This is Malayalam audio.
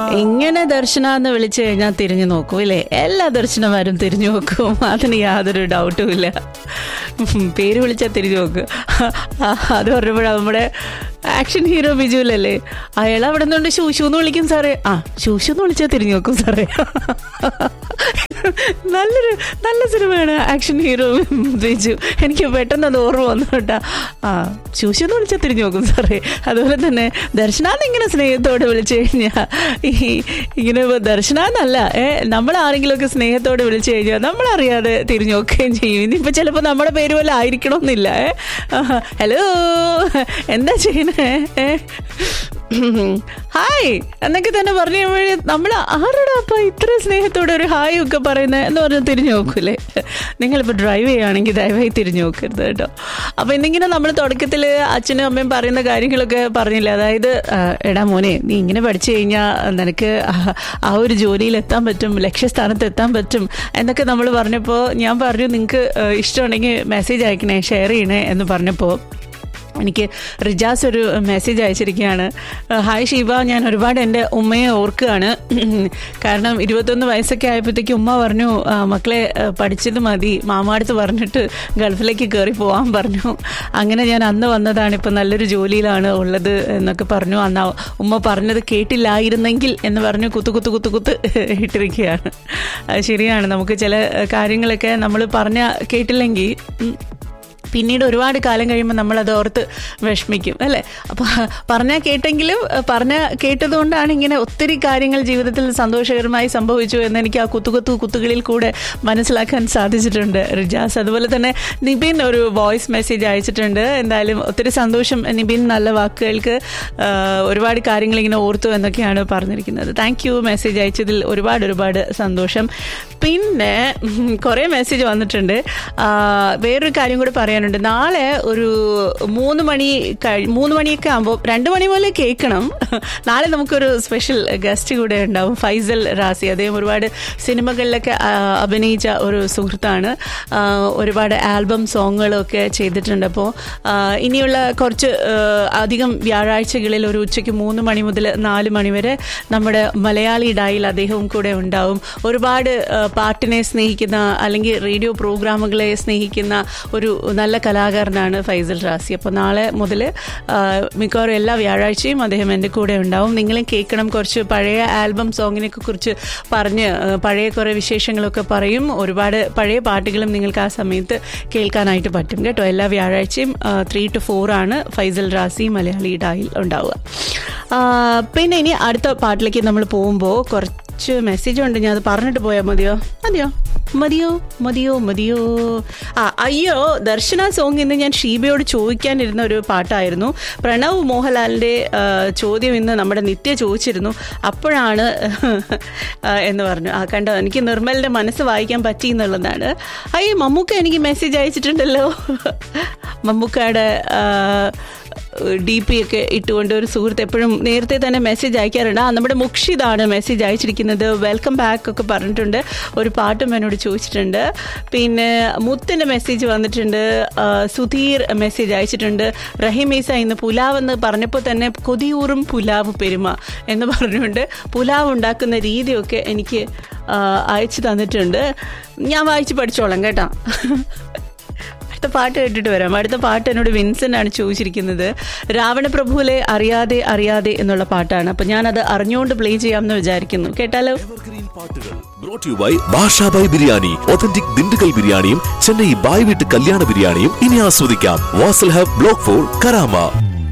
ഇങ്ങനെ ദർശന എന്ന് വിളിച്ചു കഴിഞ്ഞാൽ തിരിഞ്ഞു നോക്കും ഇല്ലേ എല്ലാ ദർശനമാരും തിരിഞ്ഞു നോക്കും അതിന് യാതൊരു ഡൗട്ടും ഇല്ല ഉം, പേര് വിളിച്ചാൽ തിരിഞ്ഞു നോക്കും ആ, അത് പറഞ്ഞപ്പോഴാണ് നമ്മുടെ ആക്ഷൻ ഹീറോ ബിജുലല്ലേ അയാൾ അവിടെ നിന്നുകൊണ്ട് ശൂശു എന്ന് വിളിക്കും സാറേ ആ ശൂശു എന്ന് വിളിച്ചാൽ തിരിഞ്ഞു നോക്കും സാറേ നല്ലൊരു നല്ല സിനിമയാണ് ആക്ഷൻ ഹീറോ ബിജു എനിക്ക് പെട്ടെന്ന് അത് ഓർമ്മ വന്നു കേട്ടാ ആ ശൂശു എന്ന് വിളിച്ചാൽ തിരിഞ്ഞു നോക്കും സാറേ അതുപോലെ തന്നെ ദർശനാന്ന് ഇങ്ങനെ സ്നേഹത്തോടെ വിളിച്ചു കഴിഞ്ഞാൽ ഈ ഇങ്ങനെ ഇപ്പൊ ദർശനാന്നല്ല ഏ നമ്മൾ ആരെങ്കിലുമൊക്കെ സ്നേഹത്തോടെ വിളിച്ചു കഴിഞ്ഞാൽ നമ്മളറിയാതെ തിരിഞ്ഞു നോക്കുകയും ചെയ്യും ഇനിയിപ്പോൾ ചിലപ്പോൾ നമ്മുടെ പേര് പോലെ ആയിരിക്കണമെന്നില്ല ഏ ഹലോ എന്താ ചെയ്യണേ ഏ ഹായ് എന്നൊക്കെ തന്നെ പറഞ്ഞു കഴിയുമ്പോഴേ നമ്മൾ ആരോടാ അപ്പൊ ഇത്ര സ്നേഹത്തോടെ ഒരു ഹായ് ഒക്കെ പറയുന്നത് എന്ന് പറഞ്ഞ് തിരിഞ്ഞു നോക്കൂലേ നിങ്ങളിപ്പോൾ ഡ്രൈവ് ചെയ്യുകയാണെങ്കിൽ ദയവായി തിരിഞ്ഞു നോക്കരുത് കേട്ടോ അപ്പൊ ഇന്നിങ്ങനെ നമ്മൾ തുടക്കത്തിൽ അച്ഛനും അമ്മയും പറയുന്ന കാര്യങ്ങളൊക്കെ പറഞ്ഞില്ല അതായത് ആ, എടാ മോനെ നീ ഇങ്ങനെ പഠിച്ചു കഴിഞ്ഞാൽ നിനക്ക് ആ- ആ ഒരു ജോലിയിൽ എത്താൻ പറ്റും ലക്ഷ്യസ്ഥാനത്ത് എത്താൻ പറ്റും എന്നൊക്കെ നമ്മൾ പറഞ്ഞപ്പോൾ ഞാൻ പറഞ്ഞു നിങ്ങൾക്ക് ഇഷ്ടമുണ്ടെങ്കിൽ മെസ്സേജ് അയക്കണേ ഷെയർ ചെയ്യണേ എന്ന് പറഞ്ഞപ്പോൾ എനിക്ക് റിജാസ് ഒരു മെസ്സേജ് അയച്ചിരിക്കുകയാണ് ഹായ് ഷീബ ഞാൻ ഒരുപാട് എൻ്റെ ഉമ്മയെ ഓർക്കുകയാണ് കാരണം ഇരുപത്തൊന്ന് വയസ്സൊക്കെ ആയപ്പോഴത്തേക്ക് ഉമ്മ പറഞ്ഞു "ആ, മക്കളെ ആ, പഠിച്ചത് മതി മാമാടുത്ത് പറഞ്ഞിട്ട് ഗൾഫിലേക്ക് കയറി പോകാൻ പറഞ്ഞു അങ്ങനെ ഞാൻ അന്ന് വന്നതാണ് ഇപ്പം നല്ലൊരു ജോലിയിലാണ് ഉള്ളത് എന്നൊക്കെ പറഞ്ഞു അന്ന് ആ ഉമ്മ പറഞ്ഞത് കേട്ടില്ലായിരുന്നെങ്കിൽ എന്ന് പറഞ്ഞു കുത്തു കുത്തു കുത്തു കുത്ത് ഇട്ടിരിക്കുകയാണ് അത് ശരിയാണ് നമുക്ക് ചില കാര്യങ്ങളൊക്കെ നമ്മൾ പറഞ്ഞ കേട്ടില്ലെങ്കിൽ ഉം, പിന്നീട് ഒരുപാട് കാലം കഴിയുമ്പോൾ നമ്മളത് ഓർത്ത് വിഷമിക്കും അല്ലേ അപ്പോൾ പറഞ്ഞാൽ കേട്ടെങ്കിലും പറഞ്ഞ കേട്ടതുകൊണ്ടാണ് ഇങ്ങനെ ഒത്തിരി കാര്യങ്ങൾ ജീവിതത്തിൽ സന്തോഷകരമായി സംഭവിച്ചു എന്ന് എനിക്ക് ആ കുത്തുകുത്തു കുത്തുകളിൽ കൂടെ മനസ്സിലാക്കാൻ സാധിച്ചിട്ടുണ്ട് റിജാസ് അതുപോലെ തന്നെ നിബിൻ ഒരു വോയിസ് മെസ്സേജ് അയച്ചിട്ടുണ്ട് എന്തായാലും ഒത്തിരി സന്തോഷം നിബിൻ നല്ല വാക്കുകൾക്ക് ആ, ഒരുപാട് കാര്യങ്ങൾ ഇങ്ങനെ ഓർത്തു എന്നൊക്കെയാണ് പറഞ്ഞിരിക്കുന്നത് താങ്ക് യു മെസ്സേജ് അയച്ചതിൽ ഒരുപാട് ഒരുപാട് സന്തോഷം പിന്നെ ഉം, കുറേ മെസ്സേജ് വന്നിട്ടുണ്ട് ആ, വേറൊരു കാര്യം കൂടി പറയാനുണ്ട് നാളെ ഒരു മൂന്ന് മണി കഴി മൂന്ന് മണിയൊക്കെ ആകുമ്പോൾ രണ്ട് മണി പോലെ കേൾക്കണം നാളെ നമുക്കൊരു സ്പെഷ്യൽ ഗസ്റ്റ് കൂടെ ഉണ്ടാവും ഫൈസൽ റാസി അദ്ദേഹം ഒരുപാട് സിനിമകളിലൊക്കെ ആ, അഭിനയിച്ച ഒരു സുഹൃത്താണ് ആ, ഒരുപാട് ആൽബം സോങ്ങുകളൊക്കെ ചെയ്തിട്ടുണ്ട് അപ്പോൾ ഇനിയുള്ള കുറച്ച് ആ, അധികം വ്യാഴാഴ്ചകളിൽ ഒരു ഉച്ചയ്ക്ക് മൂന്ന് മണി മുതൽ നാല് മണി വരെ നമ്മുടെ മലയാളി ഡായിൽ അദ്ദേഹവും കൂടെ ഉണ്ടാവും ഒരുപാട് ആ, പാട്ടിനെ സ്നേഹിക്കുന്ന അല്ലെങ്കിൽ റേഡിയോ പ്രോഗ്രാമുകളെ സ്നേഹിക്കുന്ന ഒരു നല്ല കലാകാരനാണ് ഫൈസൽ റാസി അപ്പോൾ നാളെ മുതൽ മിക്കവാറും എല്ലാ വ്യാഴാഴ്ചയും അദ്ദേഹം എൻ്റെ കൂടെ ഉണ്ടാവും നിങ്ങളും കേൾക്കണം കുറച്ച് പഴയ ആൽബം സോങ്ങിനെയൊക്കെ കുറിച്ച് പറഞ്ഞ് ആ, പഴയ കുറേ വിശേഷങ്ങളൊക്കെ പറയും ഒരുപാട് പഴയ പാട്ടുകളും നിങ്ങൾക്ക് ആ സമയത്ത് കേൾക്കാനായിട്ട് പറ്റും കേട്ടോ എല്ലാ വ്യാഴാഴ്ചയും ത്രീ ടു ഫോർ ആണ് ഫൈസൽ റാസി മലയാളി ഡായിൽ ഉണ്ടാവുക ആ, പിന്നെ ഇനി അടുത്ത പാട്ടിലേക്ക് നമ്മൾ പോകുമ്പോൾ കുറച്ച് മെസ്സേജ് ഉണ്ട് ഞാൻ അത് പറഞ്ഞിട്ട് പോയാൽ മതിയോ മതിയോ മതിയോ മതിയോ മതിയോ ആ അയ്യോ ദർശന സോങ് ഇന്ന് ഞാൻ ഷീബയോട് ചോദിക്കാനിരുന്ന ഒരു പാട്ടായിരുന്നു പ്രണവ് മോഹൻലാലിൻ്റെ ആ, ചോദ്യം ഇന്ന് നമ്മുടെ നിത്യ ചോദിച്ചിരുന്നു അപ്പോഴാണ് ആ, എന്ന് പറഞ്ഞു ആ കണ്ടോ എനിക്ക് നിർമ്മലിൻ്റെ മനസ്സ് വായിക്കാൻ പറ്റി എന്നുള്ളതാണ് അയ്യ മമ്മൂക്ക എനിക്ക് മെസ്സേജ് അയച്ചിട്ടുണ്ടല്ലോ മമ്മൂക്കയുടെ ഡി പി ഒക്കെ ഇട്ടുകൊണ്ട് ഒരു സുഹൃത്ത് എപ്പോഴും നേരത്തെ തന്നെ മെസ്സേജ് അയക്കാറുണ്ട് ആ നമ്മുടെ മുക്ഷിതാണ് മെസ്സേജ് അയച്ചിരിക്കുന്നത് വെൽക്കം ബാക്ക് ഒക്കെ പറഞ്ഞിട്ടുണ്ട് ഒരു പാട്ടും എന്നോട് ചോദിച്ചിട്ടുണ്ട് പിന്നെ മുത്തിൻ്റെ മെസ്സേജ് വന്നിട്ടുണ്ട് ആ, സുധീർ മെസ്സേജ് അയച്ചിട്ടുണ്ട് റഹീമീസ ഇന്ന് പുലാവ് എന്ന് പറഞ്ഞപ്പോൾ തന്നെ കൊതിയൂറും പുലാവ് പെരുമ എന്ന് പറഞ്ഞുകൊണ്ട് പുലാവ് ഉണ്ടാക്കുന്ന രീതിയൊക്കെ എനിക്ക് ആ, അയച്ചു തന്നിട്ടുണ്ട് ഞാൻ വായിച്ച് പഠിച്ചോളാം കേട്ടോ അടുത്ത പാട്ട് കേട്ടിട്ട് വരാം അടുത്ത പാട്ട് എന്നോട് വിൻസെന്റ് ആണ് ചോദിച്ചിരിക്കുന്നത് രാവണപ്രഭുവിലെ അറിയാതെ അറിയാതെ എന്നുള്ള പാട്ടാണ് അപ്പൊ ഞാനത് അറിഞ്ഞുകൊണ്ട് പ്ലേ ചെയ്യാമെന്ന് വിചാരിക്കുന്നു കേട്ടാലോ എവർഗ്രീൻ പാട്ടുകൾ brought you by Bashabhai biryani authentic Dindigul ബിരിയാണിയും ചെന്നൈ ബായ് വീട്ട് കല്യാണ ബിരിയാണിയും ഇനി ആസ്വദിക്കാം Vasal hub block four Karama